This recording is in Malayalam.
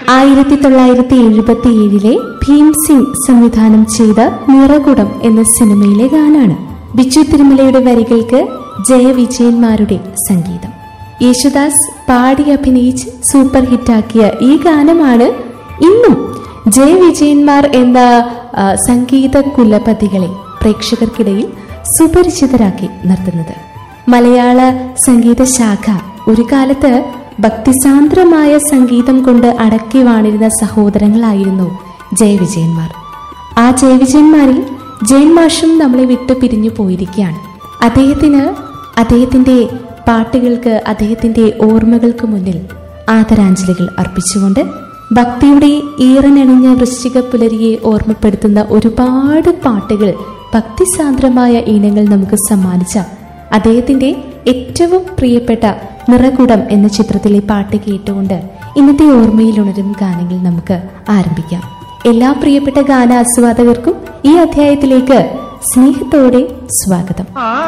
ആയിരത്തി തൊള്ളായിരത്തി എഴുപത്തി ഏഴിലെ ഭീം സിംഗ് സംവിധാനം ചെയ്ത നിറകുടം എന്ന സിനിമയിലെ ഗാനാണ് ബിജു തിരുമലയുടെ വരികൾക്ക് ജയവിജയന്മാരുടെ സംഗീതം യേശുദാസ് പാടി അഭിനയിച്ച് സൂപ്പർ ഹിറ്റാക്കിയ ഈ ഗാനമാണ് ഇന്നും ജയവിജയന്മാർ എന്ന ആ, സംഗീത കുലപതികളെ പ്രേക്ഷകർക്കിടയിൽ സുപരിചിതരാക്കി നിർത്തുന്നത് മലയാള സംഗീത ശാഖ ഒരു കാലത്ത് ഭക്തിസാന്ദ്രമായ സംഗീതം കൊണ്ട് അടക്കി വാണിരുന്ന സഹോദരങ്ങളായിരുന്നു ജയവിജയന്മാർ ആ ജയവിജയന്മാരിൽ ജയൻ മാഷും നമ്മളെ വിട്ടു പിരിഞ്ഞു പോയിരിക്കുകയാണ് അദ്ദേഹത്തിന് അദ്ദേഹത്തിന്റെ പാട്ടുകൾക്ക് അദ്ദേഹത്തിന്റെ ഓർമ്മകൾക്ക് മുന്നിൽ ആദരാഞ്ജലികൾ അർപ്പിച്ചുകൊണ്ട് ഭക്തിയുടെ ഈറനണിഞ്ഞ വൃശ്ചിക പുലരിയെ ഓർമ്മപ്പെടുത്തുന്ന ഒരുപാട് പാട്ടുകൾ ഭക്തിസാന്ദ്രമായ ഈണങ്ങൾ നമുക്ക് സമ്മാനിച്ച അദ്ദേഹത്തിന്റെ ഏറ്റവും പ്രിയപ്പെട്ട നിറകുടം എന്ന ചിത്രത്തിലെ പാട്ട് കേട്ടുകൊണ്ട് ഇന്നത്തെ ഓർമ്മയിൽ ഉണരും ഗാനങ്ങൾ നമുക്ക് ആരംഭിക്കാം എല്ലാ പ്രിയപ്പെട്ട ഗാന ആസ്വാദകർക്കും ഈ അധ്യായത്തിലേക്ക് സ്നേഹത്തോടെ സ്വാഗതം